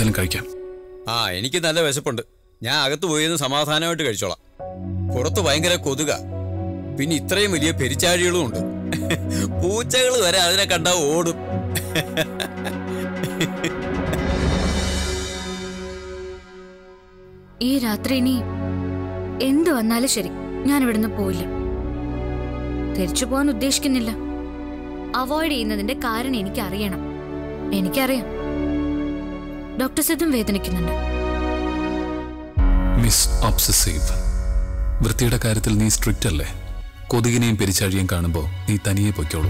എന്തെങ്കിലും കഴിക്കാം ആ എനിക്ക് നല്ല വിശപ്പുണ്ട് ഞാൻ അകത്ത് പോയിരുന്ന് സമാധാനമായിട്ട് കഴിച്ചോളാം പുറത്ത് ഭയങ്കര കൊതുക പിന്നെ ഇത്രയും വലിയ പെരിച്ചാഴികളും ഉണ്ട് പൂച്ചകൾ വരെ അതിനെ കണ്ടാ ഓടും ഈ രാത്രി ഇനി എന്ത് വന്നാലും ശരി ഞാൻ ഇവിടുന്ന് പോയില്ല തിരിച്ചു പോകാൻ ഉദ്ദേശിക്കുന്നില്ല അവോയ്ഡ് ചെയ്യുന്നതിന്റെ കാരണം എനിക്ക് അറിയണം എനിക്കറിയാം ഡോക്ടർ സിദ്ധും വേദനിക്കുന്നുണ്ട് മിസ് ഒബ്സസീവ് വൃത്തിയുടെ കാര്യത്തിൽ നീ സ്ട്രിക്റ്റ് അല്ലേ കൊതുകിനെയും പെരിച്ചാഴിയും കാണുമ്പോൾ നീ തനിയെ പൊയ്ക്കോളൂ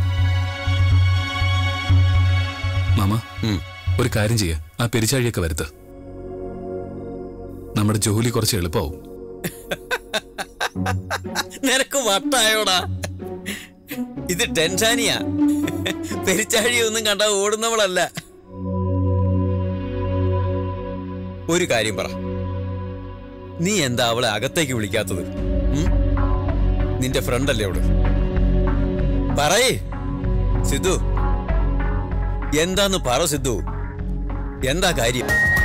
മാമ ഉം. ഒരു കാര്യം ചെയ്യ ആ പെരിച്ചാഴിയൊക്കെ വരുത്ത് നമ്മുടെ ജോലി കുറച്ച് എളുപ്പമാവും നിനക്ക് വട്ടായോടാ ഇത് ടെൻഷാനിയാ പെരിച്ചാഴിയൊന്നും കണ്ടാ ഓടുന്നവളല്ല ഒരു കാര്യം പറ നീ എന്താ അവളെ അകത്തേക്ക് വിളിക്കാത്തത് ഉം? നിന്റെ ഫ്രണ്ട് അല്ലേ അവള് പറയേ സിദ്ധു എന്താന്ന് പറ സിദ്ധു എന്താ കാര്യം